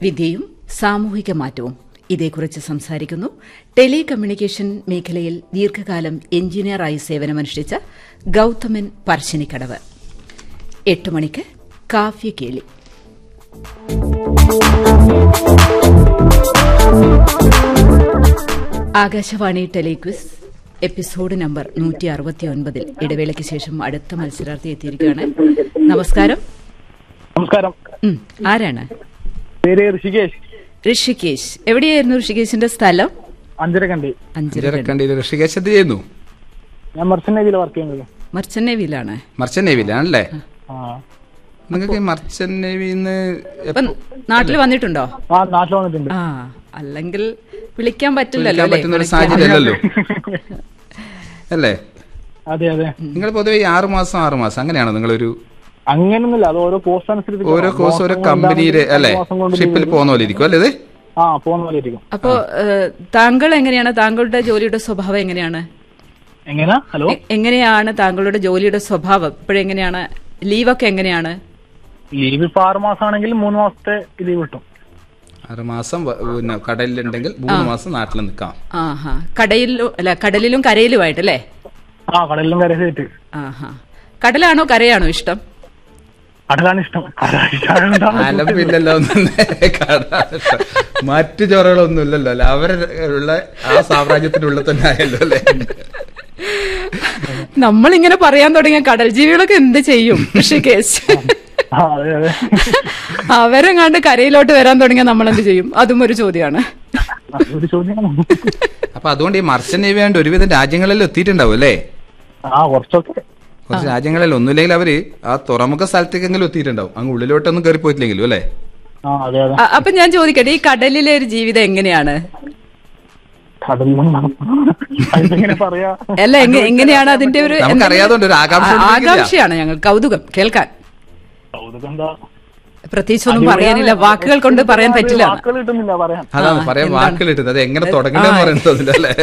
വിദ്യയും സാമൂഹിക മാറ്റവും ഇതേക്കുറിച്ച് സംസാരിക്കുന്നു ടെലി കമ്മ്യൂണിക്കേഷൻ മേഖലയിൽ ദീർഘകാലം എഞ്ചിനീയറായി സേവനമനുഷ്ഠിച്ച ഗൌതമൻ പറശ്ശിനിക്കടവ് എട്ട് മണിക്ക് കാഫ്യ കേളി ആകാശവാണി ടെലിക്വിസ് എപ്പിസോഡ് നമ്പർ നൂറ്റി അറുപത്തിയൊൻപതിൽ ഇടവേളയ്ക്ക് ശേഷം അടുത്ത മത്സരാർത്ഥി എത്തിയിരിക്കുകയാണ് നമസ്കാരം നമസ്കാരം ഉം, ആരാണ് പേര് ഋഷികേഷ് ഋഷികേശ് എവിടെയായിരുന്നു ഋഷികേശിന്റെ സ്ഥലം അഞ്ചരക്കണ്ടി അഞ്ചര അഞ്ചരക്കണ്ടിയിൽ ഋഷികേശ് എന്ത് ചെയ്യുന്നു ഞാൻ മെർച്ചന്റ് നേവിയിൽ വർക്ക് ചെയ്യുന്നത് മർച്ചന്റ് നേവിയിലാണ് മർച്ചന്റ് നേവിയിലാണല്ലേ ആ നിങ്ങൾക്ക് ഈ മർച്ചന്റ് നേവിന്ന് അപ്പൊ നാട്ടിൽ വന്നിട്ടുണ്ടോ ആ നാട്ടിൽ വന്നിട്ടുണ്ട് ആ അല്ലെങ്കിൽ വിളിക്കാൻ പറ്റില്ലല്ലോ വിളിക്കാൻ അല്ലേ? പറ്റുന്ന ഒരു സാഹചര്യം അല്ലല്ലോ അല്ലേ അതെ അതെ നിങ്ങൾ പൊതുവെ ഈ ആറ് മാസം ആറ് മാസം അങ്ങനെയാണോ നിങ്ങളൊരു അങ്ങനൊന്നുമില്ല അത് ഓരോ കോഴ്സ് അനുസരിച്ച് ഓരോ കോഴ്സ് ഓരോ മാസം കമ്പനിയില് കൊണ്ടാണെങ്കിൽ അല്ലേ മാസം കൊണ്ട് ഷിപ്പിൽ ലീവ് പോകുന്ന പോലെ ഇരിക്കും അല്ലേ ഇത് ആ പോകുന്ന പോലെ ഇരിക്കും അപ്പോ ഏഹ്, താങ്കൾ എങ്ങനെയാണ് താങ്കളുടെ ജോലിയുടെ സ്വഭാവം എങ്ങനെയാണ് എങ്ങനെയാ ഹലോ എ- എങ്ങനെയാണ് താങ്കളുടെ ജോലിയുടെ സ്വഭാവം ഇപ്പോഴെങ്ങനെയാണ് ലീവൊക്കെ എങ്ങനെയാണ് ലീവ് ഇപ്പൊ ആറ് മാസം ആണെങ്കിൽ മൂന്ന് മാസത്തെ ലീവ് കിട്ടും ആറ് മാസം വ- പിന്നെ കടലിലുണ്ടെങ്കിൽ മൂന്ന് മാസം നാട്ടിൽ നിൽക്കാം ആഹാ കടയിലും അല്ല കടലിലും കരയിലുമായിട്ടല്ലേ ആ കടലിലും കരയിട്ട് ആഹാ കടലാണോ കരയാണോ ഇഷ്ടം കടലാണ് ഇഷ്ടം കടലാണ് ഇഷ്ടം. അലമ്പില്ലല്ലോ മറ്റു ചോറകളൊന്നും ഇല്ലല്ലോ അല്ലെ അവരുള്ള ആ സാമ്രാജ്യത്തിനുള്ളിൽ തന്നെ ആയല്ലോ അല്ലെ നമ്മളിങ്ങനെ പറയാൻ തുടങ്ങിയ കടൽ ജീവികളൊക്കെ എന്ത് ചെയ്യും ഋഷികേശ് ആ അതെ അതെ അവരെങ്ങാണ്ട് കരയിലോട്ട് വരാൻ തുടങ്ങിയാൽ നമ്മൾ എന്ത് ചെയ്യും അതും ഒരു ചോദ്യമാണ് ഒരു ചോദ്യമാണ് അപ്പൊ അതുകൊണ്ട് ഈ മർച്ചന്റ് നേവി ആയതുകൊണ്ട് ഒരുവിധം രാജ്യങ്ങളിൽ എത്തിയിട്ടുണ്ടാവും അല്ലേ ആ കുറച്ചൊക്കെ കുറച്ച് രാജ്യങ്ങളിൽ ഒന്നുമില്ലെങ്കിൽ അവര് ആ തുറമുഖ സ്ഥലത്തേക്കെങ്കിലും എത്തിയിട്ടുണ്ടാവും അങ്ങ് ഉള്ളിലോട്ടൊന്നും കയറി പോയിട്ടില്ലെങ്കിലും അല്ലേ ആ അതെ അതെ അ- അപ്പൊ ഞാൻ ചോദിക്കട്ടെ ഈ കടലിലെ ഒരു ജീവിതം എങ്ങനെയാണ് കടലിലും അതിങ്ങനെ പറയാ അല്ല എങ്ങ- എങ്ങനെയാണ് അതിന്റെ ഒരു നമുക്കറിയാതുകൊണ്ട് ഒരു ആകാംക്ഷ ആ- ഉണ്ടെങ്കിലാ. ആകാംക്ഷയാണ് ഞങ്ങൾ കൗതുകം കേൾക്കാൻ കൗതുകം എന്താ പ്രത്യേകിച്ചൊന്നും പറയാനില്ല വാക്കുകൾ കൊണ്ട് പറയാൻ പറ്റില്ല വാക്കുകൾ കിട്ടുന്നില്ല പറയാൻ അതാണ് ആ, പറയാൻ എന്താണ്? വാക്കുകൾ ഇട്ടത് അത് എങ്ങനെ തുടങ്ങണമെന്ന് ആ. പറയുന്നത് അല്ലേ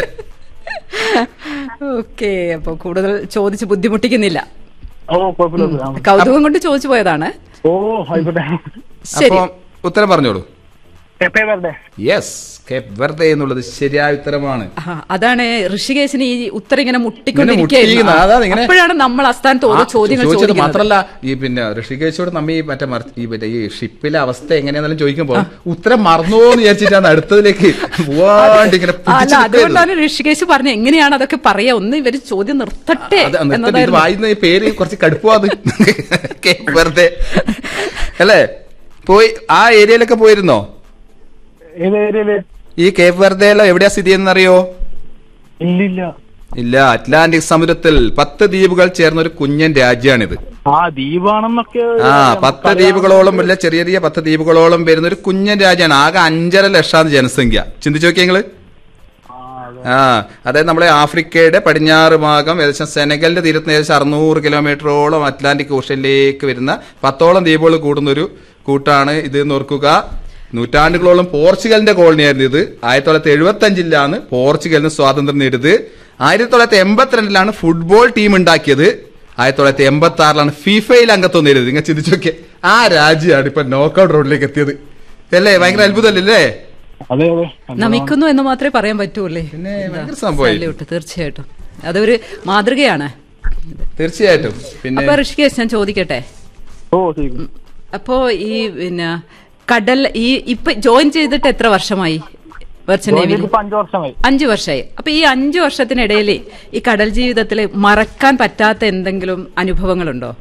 ഓക്കെ അപ്പൊ കൂടുതൽ ചോദിച്ച് ബുദ്ധിമുട്ടിക്കുന്നില്ല ഓ കുഴപ്പമില്ല കൗതുകം കൊണ്ട് ചോദിച്ചു പോയതാണ് ഓ ആയിക്കോട്ടെ ശരി അപ്പൊ ഉത്തരം പറഞ്ഞോളൂ എപ്പേ വരട്ടെ യെസ് കേപ്പ് വെറുതെ എന്നുള്ളത് ശരിയായ ഉത്തരമാണ് ആ, അതാണ് ഋഷികേശിന് ഈ ഉത്തരം ഇങ്ങനെ ഇങ്ങനെ മുട്ടിക്കൊണ്ടിരിക്കുകയായിരുന്നു മുട്ടിയിരിക്കുന്നത്. അതാണ് ഇങ്ങനെ- അപ്പോഴാണ് നമ്മൾ അസ്ഥാനത്ത് ഓരോ ആ, ചോദ്യങ്ങൾ ചോദിച്ചത് ചോദിക്കുന്നത് മാത്രല്ല ഈ പിന്നെ ഋഷികേശോട് നമ്മ ഈ മറ്റേ മർ- ഈ മറ്റേ ഈ ഷിപ്പിലെ അവസ്ഥ എങ്ങനെയാണെന്നും ചോദിക്കുമ്പോ ഉത്തരം മറന്നോ എന്ന് വിചാരിച്ചിട്ടാണ് അടുത്തതിലേക്ക് പോവാണ്ട് ഇങ്ങനെ അല്ല പിടിച്ച് നിൽക്കുകയായിരുന്നു. അതുകൊണ്ടാണ് ഋഷികേശ് പറഞ്ഞത് എങ്ങനെയാണ് അതൊക്കെ പറയാ ഒന്ന് ഇവര് ചോദ്യം നിർത്തട്ടെ അത് എന്നിട്ട് ഇത് എന്നതായിരുന്നു വായിക്കുന്ന ഈ പേര് കുറച്ച് കടുപ്പാത് കേപ്പ് വെറുതെ അല്ലേ പോയി ആ ഏരിയയിലൊക്കെ പോയിരുന്നോ ഏത് ഏരിയയില് ഈ കേപ്പ് വെറുതെയല്ലോ എവിടെയാ സ്ഥിതി ചെയ്യുന്നറിയോ ഇല്ലില്ല ഇല്ല അറ്റ്ലാന്റിക് സമുദ്രത്തിൽ പത്ത് ദ്വീപുകൾ ചേർന്ന ഒരു കുഞ്ഞൻ രാജ്യമാണിത് ആ ദ്വീപാണെന്നൊക്കെ ആ പത്ത് ദ്വീപുകളോളം വലിയ ചെറിയ ചെറിയ പത്ത് ദ്വീപുകളോളം വരുന്ന ഒരു കുഞ്ഞൻ രാജ്യമാണ് ആകെ അഞ്ചര ലക്ഷമാണ് ജനസംഖ്യ ചിന്തിച്ചു നോക്കിയ നിങ്ങള് ആ, അതെ. ആ അതായത് നമ്മളെ ആഫ്രിക്കയുടെ പടിഞ്ഞാറ് ഭാഗം ഏകദേശം സെനഗലിന്റെ തീരത്ത് ഏകദേശം അറുന്നൂറ് കിലോമീറ്ററോളം അറ്റ്ലാന്റിക് ഓഷ്യനിലേക്ക് വരുന്ന പത്തോളം ദ്വീപുകൾ കൂടുന്ന ഒരു കൂട്ടാണ് ഇത് എന്ന് ഓർക്കുക നൂറ്റാണ്ടുകളോളം പോർച്ചുഗലിന്റെ കോളനിയായിരുന്നു ഇത് ആയിരത്തി തൊള്ളായിരത്തി എഴുപത്തി അഞ്ചിലാണ് പോർച്ചുഗലിന് സ്വാതന്ത്ര്യം നേടിയത് ആയിരത്തി തൊള്ളായിരത്തി എൺപത്തിരണ്ടിലാണ് ഫുട്ബോൾ ടീം ഉണ്ടാക്കിയത് ആയിരത്തി തൊള്ളായിരത്തി എൺപത്തി ആറിലാണ് ഫിഫയിൽ അംഗത്വം നേടിയത് നിങ്ങൾ ചിന്തിച്ചു നോക്കിയേ ആ രാജ്യമാണ് ഇപ്പൊ നോക്കൌട്ട് റോഡിലേക്ക് എത്തിയത് അല്ലേ ഭയങ്കര അത്ഭുതമല്ലേ അതെ അതെ നമിക്കുന്നു എന്ന് മാത്രമേ പറയാൻ പറ്റൂല്ലേ പിന്നെ ഭയങ്കര സംഭവമായി സല്യൂട്ട് തീർച്ചയായിട്ടും അതൊരു മാതൃകയാണ് തീർച്ചയായിട്ടും പിന്നെ അപ്പൊ ഋഷികേശ് ഞാൻ ചോദിക്കട്ടെ ഓ ശരി അപ്പോ ഈ പിന്നെ കടൽ ഈ ഇപ്പൊ ജോയിൻ ചെയ്തിട്ട് എത്ര വർഷമായി വെർച്ചൻ നേവിയിൽ ഇപ്പൊ അഞ്ചു വർഷമായി അഞ്ചു വർഷമായി അപ്പൊ ഈ അഞ്ചു വർഷത്തിനിടയിൽ ഈ കടൽ ജീവിതത്തിൽ മറക്കാൻ പറ്റാത്ത എന്തെങ്കിലും അനുഭവങ്ങളുണ്ടോ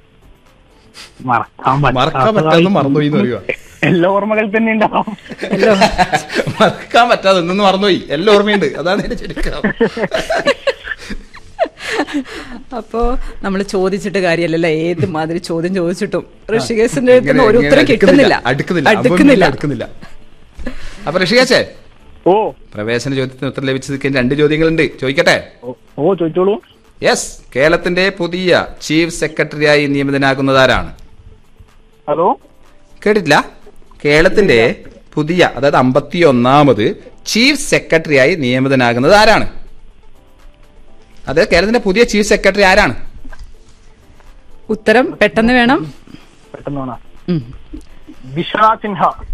മറക്കാൻ മറക്കാൻ പറ്റാതെ മറന്നുപോയി എന്ന് പറയുക എല്ലാ ഓർമ്മകളിൽ തന്നെ ഉണ്ടാവും മറക്കാൻ പറ്റാതെ നിന്ന് മറന്നുപോയി എല്ലാം ഓർമ്മയുണ്ട് അതാണ് എന്റെ ചുരുക്കം അപ്പോ നമ്മൾ ചോദിച്ചിട്ട് കാര്യമല്ലല്ലോ ഏത് മാതിരി ചോദ്യം ചോദിച്ചിട്ടും ഋഷികേശിന്റെ അടുത്ത് ഇങ്ങനെ- ഒരു ഇങ്ങനെ ഉത്തരം കിട്ടുന്നില്ല അടുക്കുന്നില്ല അടുക്കുന്നില്ല അടുക്കുന്നില്ല അപ്പൊ ഋഷികേശേ ഓ പ്രവേശന ചോദ്യത്തിന് ഉത്തരം ലഭിച്ചത് രണ്ട് ചോദ്യങ്ങളുണ്ട് ചോദിക്കട്ടെ ഓ, ഓ ചോദിച്ചോളൂ യെസ് കേരളത്തിന്റെ പുതിയ ചീഫ് സെക്രട്ടറിയായി നിയമിതനാകുന്നതാരാണ് ഹലോ കേട്ടിട്ടില്ല കേരളത്തിന്റെ പുതിയ അതായത് അമ്പത്തി ഒന്നാമത് ചീഫ് സെക്രട്ടറിയായി നിയമിതനാകുന്നത് ആരാണ് അത് കേരളത്തിന്റെ പുതിയ ചീഫ് സെക്രട്ടറി ആരാണ് ഉത്തരം പെട്ടെന്ന് വേണം പെട്ടെന്ന് വേണം ഉം. വിശ്വനാഥ് സിൻഹ